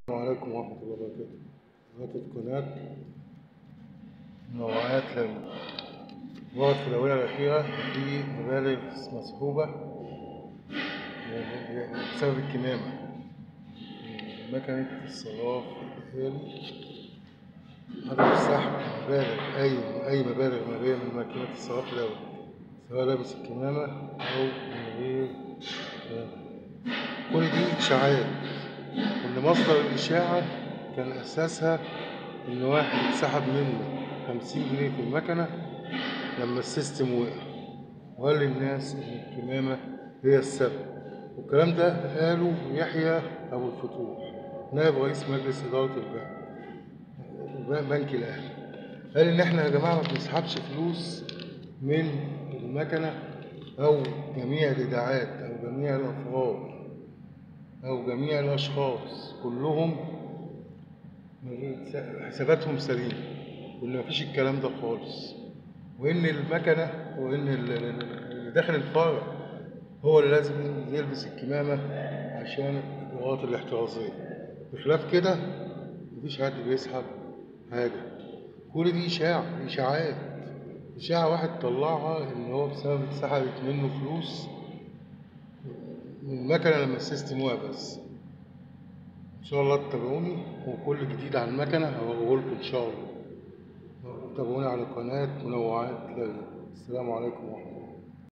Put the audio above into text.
السلام عليكم ورحمة الله وبركاته هاتف قناة نوعات لم ظهرت في الآونة الأخيرة في مبالغ مسحوبة بسبب الكمامة مكنة الصراف الآلي عدم السحب مبالغ أي أي مبالغ مالية من ماكينة الصراف الآلي سواء لابس الكمامة أو من غير كمامة. كل دي إشاعات وإن مصدر الإشاعة كان أساسها إن واحد اتسحب منه خمسين جنيه في المكنة لما السيستم وقع وقال للناس إن الكمامة هي السبب والكلام ده قاله يحيى أبو الفتوح نائب رئيس مجلس إدارة البنك بنك الأهلي قال إن إحنا يا جماعة ما بنسحبش فلوس من المكنة أو جميع الإيداعات أو جميع الأفراد أو جميع الأشخاص كلهم حساباتهم سليمة وإن مفيش الكلام ده خالص وإن المكنة وإن ال- ال- اللي داخل الفرع هو اللي لازم يلبس الكمامة عشان الإجراءات الاحترازية بخلاف كده مفيش حد بيسحب حاجة كل دي إشاعة دي إشاعات إشاعة واحد طلعها إن هو بسبب اتسحبت منه فلوس من المكنة لما السيستم وقع بس إن شاء الله تتابعوني وكل جديد عن المكنة هوريه لكم إن شاء الله تابعوني على قناة منوعات لغي السلام عليكم ورحمة الله